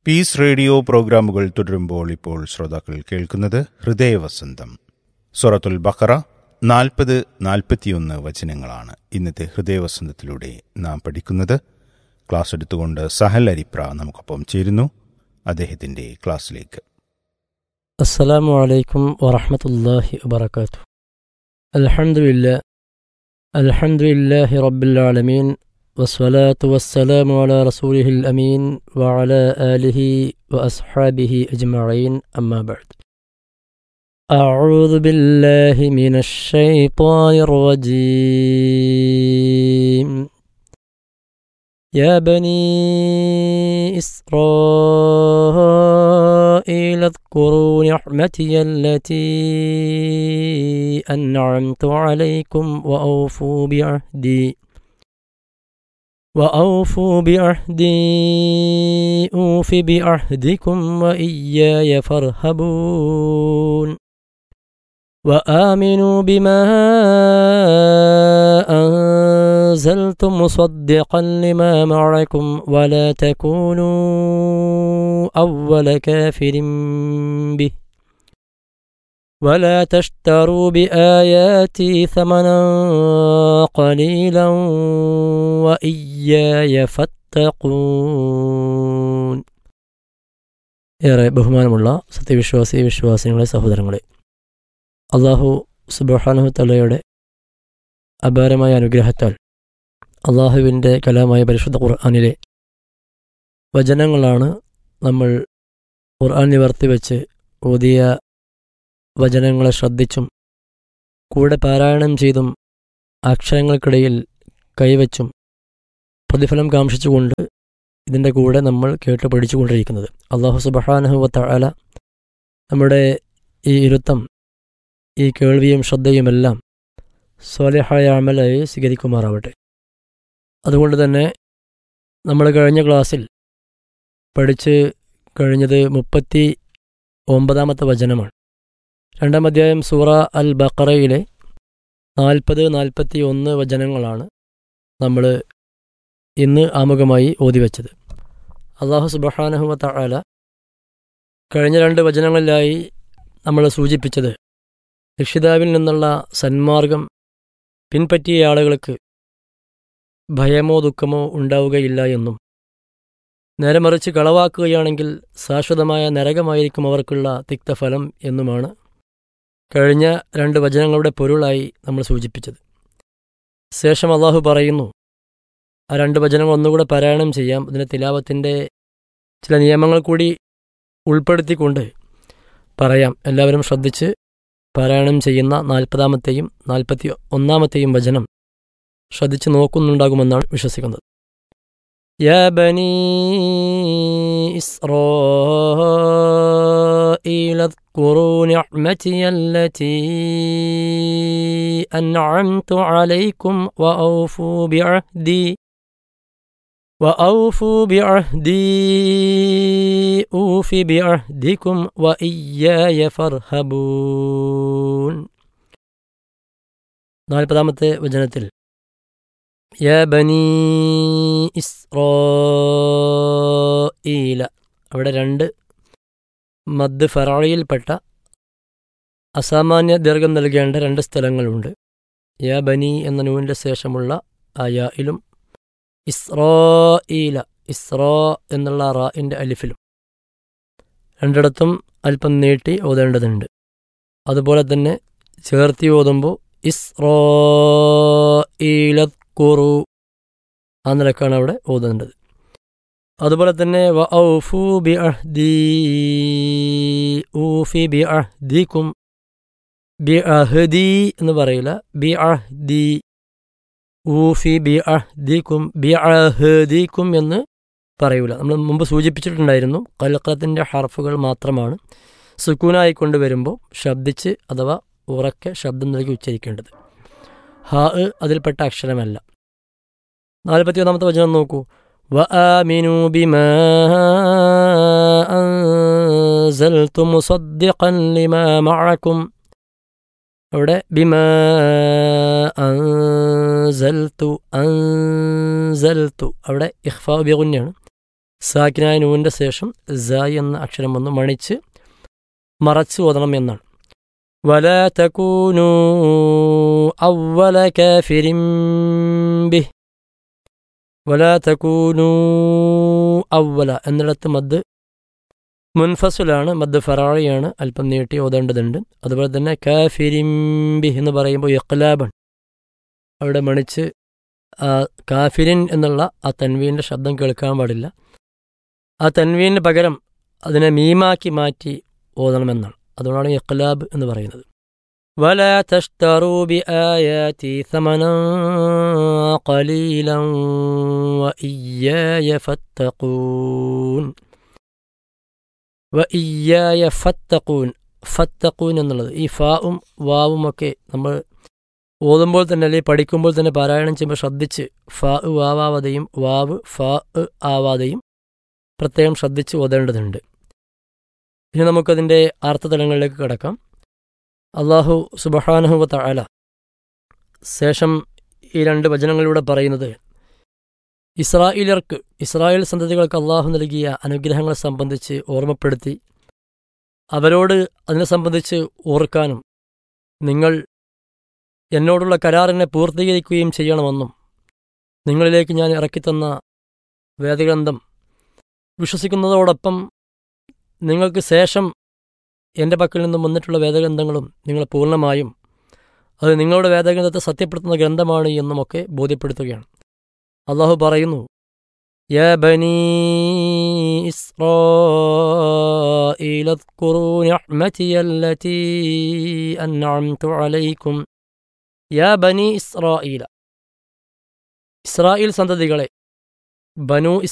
piece radio പ്രോഗ്രാമുകൾ തുടരുമ്പോൾ ഇപ്പോൾ ശ്രോതാക്കൾ കേൾക്കുന്നത് ഹൃദയവസന്തം സൊറത്തുൽ ബഖറ നാൽപ്പത് നാൽപ്പത്തിയൊന്ന് വചനങ്ങളാണ് ഇന്നത്തെ ഹൃദയവസന്തത്തിലൂടെ നാം പഠിക്കുന്നത് ക്ലാസ് എടുത്തുകൊണ്ട് സഹൽ അരിപ്ര നമുക്കൊപ്പം ചേരുന്നു അദ്ദേഹത്തിന്റെ ക്ലാസ്സിലേക്ക് السلام عليكم ورحمة الله وبركاته الحمد لله الحمد لله رب العالمين والصلاة والسلام على رسوله الأمين وعلى آله وأصحابه أجمعين أما بعد أعوذ بالله من الشيطان الرجيم يا بني إسرائيل اذكروا نعمتي التي أنعمت عليكم وأوفوا بعهدي وأوفوا بعهدي أوف بعهدكم وإياي فارهبون وآمنوا بما أنزلت مصدقا لما معكم ولا تكونوا أول كافر به ولا تشتروا بآياتي ثمنا قليلا وإياي فاتقون ഏറെ ബഹുമാനമുള്ള സത്യവിശ്വാസി വിശ്വാസികളെ സഹോദരങ്ങളെ അള്ളാഹു സുബഹാനഹു തലയുടെ അപാരമായ അനുഗ്രഹത്താൽ അള്ളാഹുവിൻ്റെ കലാമായ പരിശുദ്ധ ഖുർആാനിലെ വചനങ്ങളാണ് നമ്മൾ ഖുർആൻ നിവർത്തി വെച്ച് ഓതിയ വചനങ്ങളെ ശ്രദ്ധിച്ചും കൂടെ പാരായണം ചെയ്തും അക്ഷരങ്ങൾക്കിടയിൽ കൈവച്ചും പ്രതിഫലം കാംക്ഷിച്ചുകൊണ്ട് ഇതിൻ്റെ കൂടെ നമ്മൾ കേട്ട് പഠിച്ചുകൊണ്ടിരിക്കുന്നത് അള്ളാഹു സുബഹാനഹുവത്ത അല നമ്മുടെ ഈ ഇരുത്തം ഈ കേൾവിയും ശ്രദ്ധയുമെല്ലാം സ്വാലിഹായ അമലായി സ്വീകരിക്കുമാറാവട്ടെ അതുകൊണ്ട് തന്നെ നമ്മൾ കഴിഞ്ഞ ക്ലാസ്സിൽ പഠിച്ച് കഴിഞ്ഞത് മുപ്പത്തി ഒമ്പതാമത്തെ വചനമാണ് രണ്ടാം അധ്യായം സൂറ അൽ ബക്കറയിലെ നാൽപ്പത് നാൽപ്പത്തി ഒന്ന് വചനങ്ങളാണ് നമ്മൾ ഇന്ന് ആമുഖമായി ഓതിവെച്ചത് അള്ളാഹു സുബഹാനഹുമ തആല കഴിഞ്ഞ രണ്ട് വചനങ്ങളിലായി നമ്മൾ സൂചിപ്പിച്ചത് രക്ഷിതാവിൽ നിന്നുള്ള സന്മാർഗം പിൻപറ്റിയ ആളുകൾക്ക് ഭയമോ ദുഃഖമോ ഉണ്ടാവുകയില്ല എന്നും നേരെ മറിച്ച് കളവാക്കുകയാണെങ്കിൽ ശാശ്വതമായ നരകമായിരിക്കും അവർക്കുള്ള തിക്തഫലം എന്നുമാണ് കഴിഞ്ഞ രണ്ട് വചനങ്ങളുടെ പൊരുളായി നമ്മൾ സൂചിപ്പിച്ചത് ശേഷം അള്ളാഹു പറയുന്നു ആ രണ്ട് വചനങ്ങൾ ഒന്നുകൂടെ പാരായണം ചെയ്യാം അതിൻ്റെ തിലാവത്തിൻ്റെ ചില നിയമങ്ങൾ കൂടി ഉൾപ്പെടുത്തിക്കൊണ്ട് പറയാം എല്ലാവരും ശ്രദ്ധിച്ച് പാരായണം ചെയ്യുന്ന നാൽപ്പതാമത്തെയും നാൽപ്പത്തി ഒന്നാമത്തെയും വചനം ശ്രദ്ധിച്ച് നോക്കുന്നുണ്ടാകുമെന്നാണ് വിശ്വസിക്കുന്നത് يا بني إسرائيل اذكروا نعمتي التي أنعمت عليكم وأوفوا بعهدي وأوفوا بعهدي أوف بعهدكم وإياي فارهبون നാൽപ്പതാമത്തെ വചനത്തിൽ യാ ബനി ഇസ്രോയില അവിടെ രണ്ട് മദ് ഫറായിൽപ്പെട്ട അസാമാന്യ ദീർഘം നൽകേണ്ട രണ്ട് സ്ഥലങ്ങളുണ്ട് യാ ബനി എന്ന നൂവിൻ്റെ ശേഷമുള്ള ആ യായിലും ഇസ്രോയില ഇസ്രോ എന്നുള്ള റാഇൻ്റെ അലിഫിലും രണ്ടിടത്തും അല്പം നീട്ടി ഓതേണ്ടതുണ്ട് അതുപോലെ തന്നെ ചേർത്തി ഓതുമ്പോൾ ഇസ്രോയിലക്കുറു ആ നിലക്കാണ് അവിടെ ഓതേണ്ടത് അതുപോലെ തന്നെ വ ഔഫു ബി അഹ്ദി ഊഫി ബി അഹ്ദിക്കും ബി അഹ്ദി എന്ന് പറയില്ല ബി അഹ്ദി ഊഫി ബി അഹ്ദിക്കും ബി അഹ്ദിക്കും എന്ന് പറയൂല നമ്മൾ മുമ്പ് സൂചിപ്പിച്ചിട്ടുണ്ടായിരുന്നു കലക്കത്തിൻ്റെ ഹർഫുകൾ മാത്രമാണ് സുക്കൂനായി വരുമ്പോൾ ശബ്ദിച്ച് അഥവാ ഉറക്കെ ശബ്ദം നൽകി ഉച്ചരിക്കേണ്ടത് ഹ അതിൽപ്പെട്ട അക്ഷരമല്ല നാൽപ്പത്തി ഒന്നാമത്തെ വചനം നോക്കൂ വ ആമിനു ബിമാ അൻസൽതു മുസദ്ദിഖൻ ലിമാ മഅക്കും അവിടെ ബിമാ അൻസൽതു അൻസൽതു അവിടെ ഇഖ്ഫാ ബിഗുന്നയാണ് സാക്കിനായ നൂവിൻ്റെ ശേഷം സായി എന്ന അക്ഷരം വന്ന് മണിച്ച് മറച്ച് ഓതണം എന്നാണ് വല തകൂനു അവല കാഫിരിം ബിഹ് വല തകൂനു അവല എന്നിടത്ത് മദ് മുൻഫസുലാണ് മദ് ഫറാഴിയാണ് അല്പം നീട്ടി ഓതേണ്ടതുണ്ട് അതുപോലെ തന്നെ കാഫിരിംബി എന്ന് പറയുമ്പോൾ ഇഖ്ലാബാണ് അവിടെ മണിച്ച് ആ കാഫിരിൻ എന്നുള്ള ആ തൻവീൻ്റെ ശബ്ദം കേൾക്കാൻ പാടില്ല ആ തൻവീന് പകരം അതിനെ മീമാക്കി മാറ്റി ഓതണമെന്നാണ് അതുകൊണ്ടാണ് ഇഖ്ലാബ് എന്ന് പറയുന്നത് ولا تشتروا بآياتي ثمنا قليلا وإياي فاتقون വയ്യായ ഫത്തക്കൂൻ ഫത്തക്കൂൻ എന്നുള്ളത് ഈ ഫാവും വാവും ഒക്കെ നമ്മൾ ഓതുമ്പോൾ തന്നെ അല്ലെങ്കിൽ പഠിക്കുമ്പോൾ തന്നെ പാരായണം ചെയ്യുമ്പോൾ ശ്രദ്ധിച്ച് ഫാ വാവാവതെയും വാവ് ഫാ ആവാതെയും പ്രത്യേകം ശ്രദ്ധിച്ച് ഓതേണ്ടതുണ്ട് ഇനി നമുക്കതിൻ്റെ അർത്ഥതലങ്ങളിലേക്ക് കിടക്കാം അള്ളാഹു സുബഹാനഹുവ തആല ശേഷം ഈ രണ്ട് വചനങ്ങളിലൂടെ പറയുന്നത് ഇസ്രായേലർക്ക് ഇസ്രായേൽ സന്തതികൾക്ക് അള്ളാഹു നൽകിയ അനുഗ്രഹങ്ങളെ സംബന്ധിച്ച് ഓർമ്മപ്പെടുത്തി അവരോട് അതിനെ സംബന്ധിച്ച് ഓർക്കാനും നിങ്ങൾ എന്നോടുള്ള കരാറിനെ പൂർത്തീകരിക്കുകയും ചെയ്യണമെന്നും നിങ്ങളിലേക്ക് ഞാൻ ഇറക്കിത്തന്ന വേദഗ്രന്ഥം വിശ്വസിക്കുന്നതോടൊപ്പം നിങ്ങൾക്ക് ശേഷം എൻ്റെ പക്കൽ നിന്നും വന്നിട്ടുള്ള വേദഗ്രന്ഥങ്ങളും നിങ്ങൾ പൂർണ്ണമായും അത് നിങ്ങളുടെ വേദഗ്രന്ഥത്തെ സത്യപ്പെടുത്തുന്ന ഗ്രന്ഥമാണ് എന്നുമൊക്കെ ബോധ്യപ്പെടുത്തുകയാണ് അള്ളാഹു പറയുന്നു يا بني إسرائيل اذكروا نعمتي التي أنعمت عليكم يا بني إسرائيل ഇസ്രായേൽ സന്തതികളെ ബനു